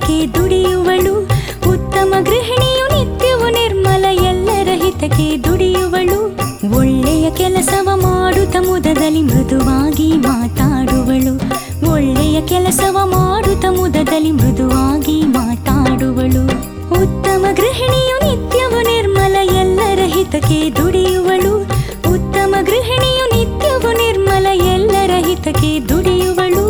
ಹಿತಕ್ಕೆ ದುಡಿಯುವಳು ಉತ್ತಮ ಗೃಹಿಣಿಯು ನಿತ್ಯವು ನಿರ್ಮಲ ಎಲ್ಲರ ಹಿತಕ್ಕೆ ದುಡಿಯುವಳು ಒಳ್ಳೆಯ ಕೆಲಸವ ಮಾಡುತ್ತ ಮುದದಲ್ಲಿ ಮೃದುವಾಗಿ ಮಾತಾಡುವಳು ಒಳ್ಳೆಯ ಕೆಲಸವ ಮಾಡುತ್ತ ಮುದದಲ್ಲಿ ಮೃದುವಾಗಿ ಮಾತಾಡುವಳು ಉತ್ತಮ ಗೃಹಿಣಿಯು ನಿತ್ಯವು ನಿರ್ಮಲ ಎಲ್ಲರ ಹಿತಕ್ಕೆ ದುಡಿಯುವಳು ಉತ್ತಮ ಗೃಹಿಣಿಯು ನಿತ್ಯವು ನಿರ್ಮಲ ಎಲ್ಲರ ಹಿತಕ್ಕೆ ದುಡಿಯುವಳು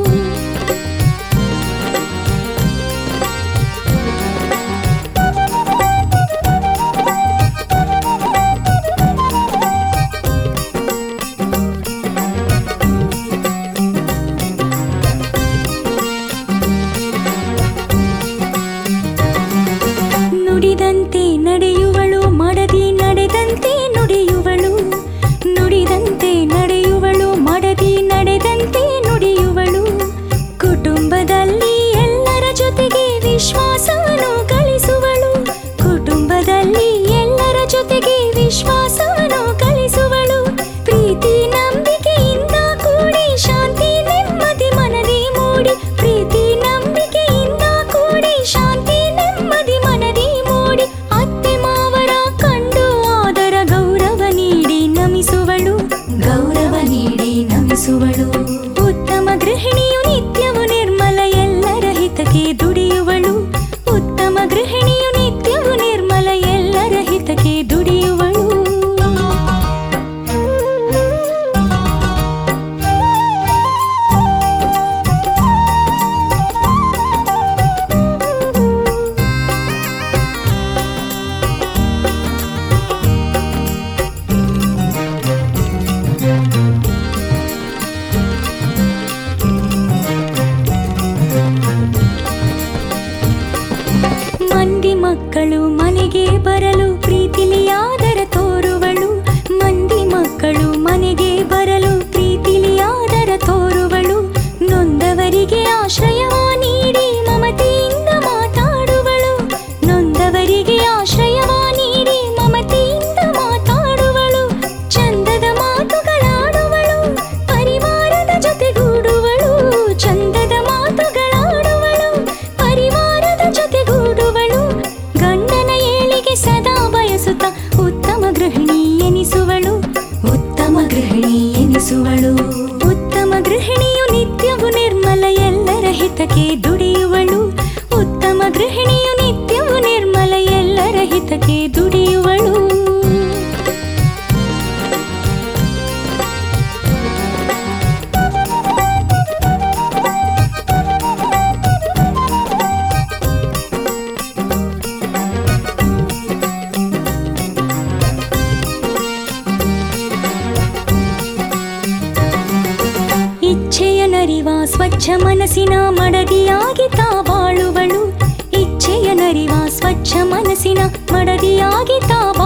ನುಡಿದಂತೆ ನಡೆಯುವಳು ಮಡದಿ ನಡೆದಂತೆ ನುಡಿಯುವಳು ನುಡಿದಂತೆ ನಡೆಯುವಳು ಮಡದಿ ನಡೆದಂತೆ ನುಡಿಯುವಳು ಕುಟುಂಬದಲ್ಲಿ ಎಲ್ಲರ ಜೊತೆಗೆ ವಿಶ್ವಾಸವನ್ನು ಗಳಿಸುವಳು ಕುಟುಂಬದಲ್ಲಿ ಎಲ್ಲರ ಜೊತೆಗೆ ವಿಶ್ವಾಸವನ್ನು ಗಳಿಸುವಳು ಪ್ರೀತಿ ನಂಬಿಕೆಯಿಂದ ಕೂಡಿ ಶಾಂತಿ ನೆಮ್ಮದಿ ಮನದಿ ಮೂಡಿ ಪ್ರೀತಿ ನಂಬಿಕೆಯಿಂದ ಕೂಡಿ ಶಾಂತಿ ನೆಮ್ಮದಿ ಮನದಿ ಮೂಡಿ ಅತ್ತೆ ಮಾವರ ಕಂಡು ಆದರ ಗೌರವ ನೀಡಿ ನಮಿಸುವಳು ಗೌರವ ನೀಡಿ ನಮಿಸುವಳು ಉತ್ತಮ ಗೃಹಿಣಿಯು ನಿತ್ಯವು ನಿರ್ಮಲ ಎಲ್ಲರ ಹಿತಕ್ಕೆ ದುಡಿಯುವಳು ಉತ್ತಮ ಗೃಹಿಣಿಯು ನಿತ್ಯವು ನಿರ್ಮಲ ಎಲ್ಲರ ಹಿತಕ್ಕೆ ದುಡಿಯುವಳು ಮಂದಿ ಮಕ್ಕಳು ಮನೆಗೆ ಬರಲು ಪ್ರೀತಿಲಿ ಆದರ ತೋರುವಳು ಮಂದಿ ಮಕ್ಕಳು ಮನೆಗೆ ಬರಲು ಪ್ರೀತಿಲಿ ಆದರ ತೋರುವಳು ನೊಂದವರಿಗೆ ಆಶ್ರಯವ ನೀಡಿ ಮಮತೆಯಿಂದ ಮಾತಾಡುವಳು ನೊಂದವರಿಗೆ ಆಶ್ರಯವ ನೀಡಿ ಮಮತೆಯಿಂದ ಮಾತಾಡುವಳು ಚಂದದ ಮಾತುಗಳಾಡುವಳು ಪರಿವಾರದ ಜೊತೆಗೂಡುವಳು ಚಂದದ ಮಾತುಗಳಾಡುವಳು ಪರಿವಾರದ ಜೊತೆಗೂಡುವಳು ಗಂಡನ ಏಳಿಗೆ ಸದಾ ಬಯಸುತ್ತ ಉತ್ತಮ ಗೃಹಿಣಿ ಎನಿಸುವಳು ಉತ್ತಮ ಗೃಹಿಣಿ ಎನಿಸುವಳು ಉತ್ತಮ ಗೃಹಿಣಿಯು ನಿತ್ಯವು ನಿರ್ಮಲ ಎಲ್ಲರ ಹಿತಕ್ಕೆ ದುಡಿಯುವಳು ಉತ್ತಮ ಗೃಹಿಣಿಯು ನಿತ್ಯವು ನಿರ್ಮಲ ಎಲ್ಲರ ಹಿತಕ್ಕೆ ದುಡಿಯುವಳು ಇಚ್ಛೆಯ ನರಿವ ಸ್ವಚ್ಛ ಮನಸ್ಸಿನ ಮಡದಿಯಾಗಿ ತಾ ಬಾಳುವಳು ಇಚ್ಛೆಯ ನರಿವ ಸ್ವಚ್ಛ ಮನಸ್ಸಿನ ಮಡದಿಯಾಗಿ ತಾ